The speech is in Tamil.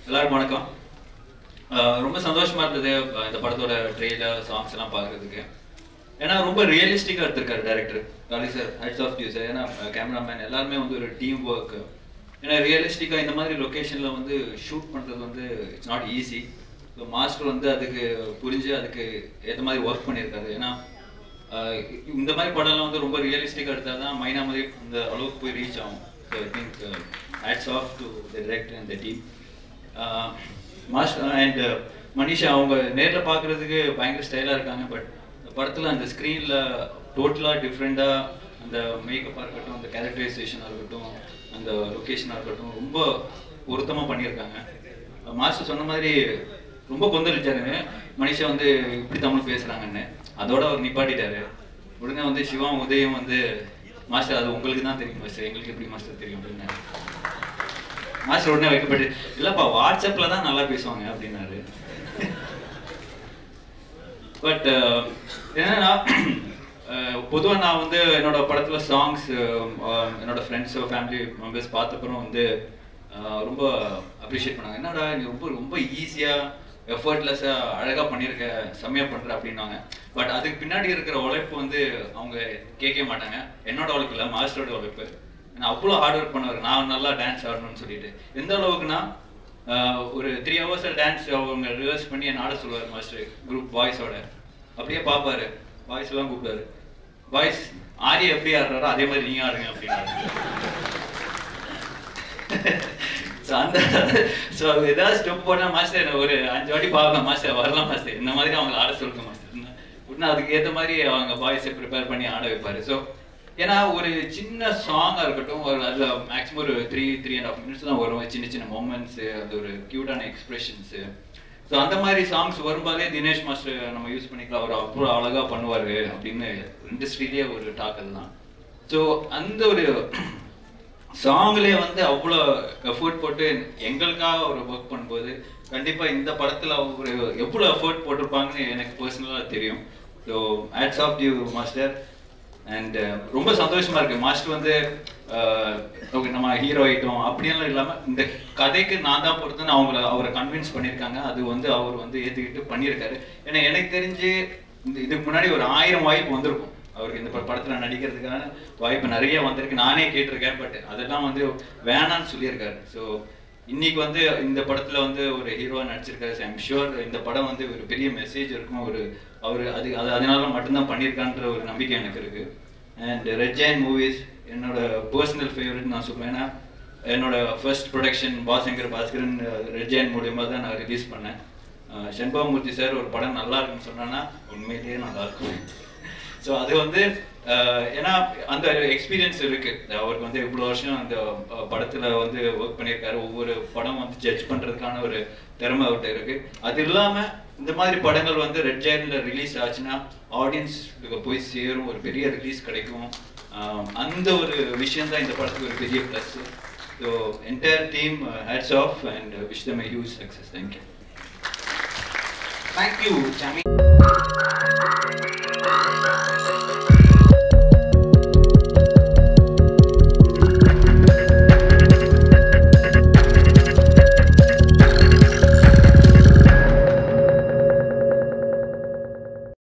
எல்லாருக்கும் வணக்கம் அஹ் ரொம்ப சந்தோஷமா இருந்தது அஹ் இந்த படத்தோட ட்ரெய்லர் சாங்ஸ் எல்லாம் பார்க்கறதுக்கு ஏன்னா ரொம்ப ரியலிஸ்டிக்காக எடுத்திருக்காரு director Kaali sir hats off to sir ஏன்னா கேமராமேன் எல்லாருமே வந்து ஒரு டீம் ஒர்க் ஏன்னா ரியலிஸ்டிக்காக இந்த மாதிரி லொக்கேஷனில் வந்து ஷூட் பண்ணுறது வந்து it's not easy so master வந்து அதுக்கு புரிஞ்சு அதுக்கு ஏற்ற மாதிரி ஒர்க் பண்ணியிருக்காரு ஏன்னா அஹ் இந்த மாதிரி படம்லாம் வந்து ரொம்ப ரியலிஸ்டிக்காக எடுத்தால் தான் மைனா மாதிரி அந்த அளவுக்கு போய் ரீச் ஆகும் so I think hats off to the director and the team master and Manisha அவங்க நேரில் பார்க்குறதுக்கு பயங்கர ஸ்டைலாக இருக்காங்க பட் படத்தில் அந்த ஸ்க்ரீனில் டோட்டலாக டிஃப்ரெண்ட்டாக அந்த மேக்கப்பாக இருக்கட்டும் அந்த கேரக்டரைசேஷனாக இருக்கட்டும் அந்த லொக்கேஷனாக இருக்கட்டும் ரொம்ப பொருத்தமாக பண்ணியிருக்காங்க மாஸ்டர் சொன்ன மாதிரி ரொம்ப கொந்தளிச்சாருங்க மனிஷா வந்து இப்படி தமிழ் பேசுகிறாங்கன்னு அதோட அவர் நிப்பாட்டிட்டாரு உடனே வந்து சிவா உதயம் வந்து மாஸ்டர் அது உங்களுக்கு தான் தெரியும் மாஸ்டர் எங்களுக்கு எப்படி மாஸ்டர் தெரியும் அப்படின்னு மாஸ்டர் உடனே வைக்கப்பட்டு இல்லப்பா வாட்ஸ்அப்ல தான் நல்லா பேசுவாங்க அப்படின்னாரு பட் என்னன்னா பொதுவாக நான் வந்து என்னோட படத்துல சாங்ஸ் என்னோட ஃப்ரெண்ட்ஸோ ஃபேமிலி மெம்பர்ஸ் பார்த்தப்பறம் வந்து அஹ், ரொம்ப அப்ரிஷியேட் பண்ணாங்க என்னடா நீ ரொம்ப ரொம்ப ஈஸியாக எஃபர்ட்லெஸ்ஸாக அழகாக பண்ணியிருக்க செம்மையாக பண்ணுற அப்படின்னாங்க பட் அதுக்கு பின்னாடி இருக்கிற உழைப்பு வந்து அவங்க கேட்க மாட்டாங்க என்னோட உழைப்பு இல்லை மாஸ்டரோட உழைப்பு நான் அவ்வளோ ஹார்ட் ஒர்க் பண்ணுவார் நான் நல்லா டான்ஸ் ஆடணும்னு சொல்லிட்டு எந்த அளவுக்குன்னா ஆஹ், ஒரு த்ரீ ஹவர்ஸ் டான்ஸ் அவங்க ரிவர்ஸ் பண்ணி என்ன ஆட சொல்லுவார் மாஸ்டர் குரூப் பாய்ஸோட அப்படியே பார்ப்பாரு பாய்ஸ் எல்லாம் கூப்பிடுவாரு பாய்ஸ் ஆரிய எப்படி ஆடுறாரோ அதே மாதிரி நீங்க ஆடுங்க அப்படின்னாரு ஸோ அந்த ஸோ ஏதாவது ஸ்டெப் போனால் மாஸ்டர் ஒரு அஞ்சு வாட்டி பார்ப்பேன் மாஸ்டர் வரலாம் மாஸ்டர் இந்த மாதிரி அவங்களை ஆட சொல்லுங்க மாஸ்டர் உடனே அதுக்கு ஏற்ற மாதிரி அவங்க பாய்ஸை ப்ரிப்பேர் பண்ணி ஆட வைப்பாரு ஸோ ஏன்னா ஒரு சின்ன சாங்காக இருக்கட்டும் ஒரு அதில் மேக்ஸிமம் ஒரு three three and half minutes தான் வரும் சின்ன சின்ன மூமெண்ட்ஸு அந்த ஒரு க்யூட்டான எக்ஸ்பிரஷன்ஸு ஸோ அந்த மாதிரி சாங்ஸ் வரும்போதே தினேஷ் மாஸ்டர் நம்ம யூஸ் பண்ணிக்கலாம் அவர் அவ்வளோ அழகாக பண்ணுவார் அப்படின்னு இண்டஸ்ட்ரியிலேயே ஒரு டாக் அதுதான் ஸோ அந்த ஒரு சாங்லேயே வந்து அவ்வளோ எஃபோர்ட் போட்டு எங்களுக்காக ஒரு ஒர்க் பண்ணும்போது கண்டிப்பாக இந்த படத்தில் ஒரு எவ்வளோ எஃபோர்ட் போட்டிருப்பாங்கன்னு எனக்கு பர்சனலாக தெரியும் so hats off to master and ரொம்ப சந்தோஷமா இருக்கு மாஸ்டர் வந்து ஓகே நம்ம ஹீரோ ஆயிட்டோம் அப்படியெல்லாம் இல்லாம இந்த கதைக்கு நான் தான் பொறுத்துன்னு அவங்கள அவரை கன்வின்ஸ் பண்ணியிருக்காங்க அது வந்து அவர் வந்து ஏத்துக்கிட்டு பண்ணியிருக்காரு ஏன்னா எனக்கு தெரிஞ்சு இந்த இதுக்கு முன்னாடி ஒரு ஆயிரம் வாய்ப்பு வந்திருக்கும் அவருக்கு இந்த ப- படத்துல நடிக்கிறதுக்கான வாய்ப்பு நிறைய வந்திருக்கு நானே கேட்டிருக்கேன் பட் அதெல்லாம் வந்து வேணான்னு சொல்லியிருக்காரு ஸோ இன்னைக்கு வந்து இந்த படத்துல வந்து ஒரு ஹீரோவா நடிச்சிருக்காரு ஐம் ஷுர் இந்த படம் வந்து ஒரு பெரிய மெசேஜ் இருக்கும் ஒரு அவர் அது அது அதனால மட்டும்தான் பண்ணியிருக்கான்ற ஒரு நம்பிக்கை எனக்கு இருக்கு அண்ட் ரெட் ஜெயின் மூவிஸ் என்னோட பர்சனல் ஃபேவரட் நான் சொல்லுவேன் ஏன்னா என்னோட ஃபர்ஸ்ட் ப்ரொடக்ஷன் பாசங்கர் பாஸ்கரன் ரெட் ஜெயின் மூலியமா தான் நான் ரிலீஸ் பண்ணேன் அஹ் செண்பகமூர்த்தி சார் ஒரு படம் நல்லா இருக்குன்னு சொன்னா உண்மையிலேயே நல்லா இருக்கும் ஸோ அது வந்து அஹ், ஏன்னா அந்த எக்ஸ்பீரியன்ஸ் இருக்கு அவருக்கு வந்து இவ்வளோ வருஷம் அந்த அஹ், படத்துல வந்து ஒர்க் பண்ணியிருக்காரு ஒவ்வொரு படம் வந்து ஜட்ஜ் பண்றதுக்கான ஒரு திறமை அவர்கிட்ட இருக்கு அது இல்லாம இந்த மாதிரி படங்கள் வந்து ரெட் ஜெயின்ல ரிலீஸ் ஆச்சுன்னா ஆடியன்ஸ்க்கு போய் சேரும் ஒரு பெரிய ரிலீஸ் கிடைக்கும் அஹ், அந்த ஒரு விஷயம் தான் இந்த படத்துக்கு ஒரு பெரிய plus so entire team hats off and wish them huge success thank you thank you ஜமி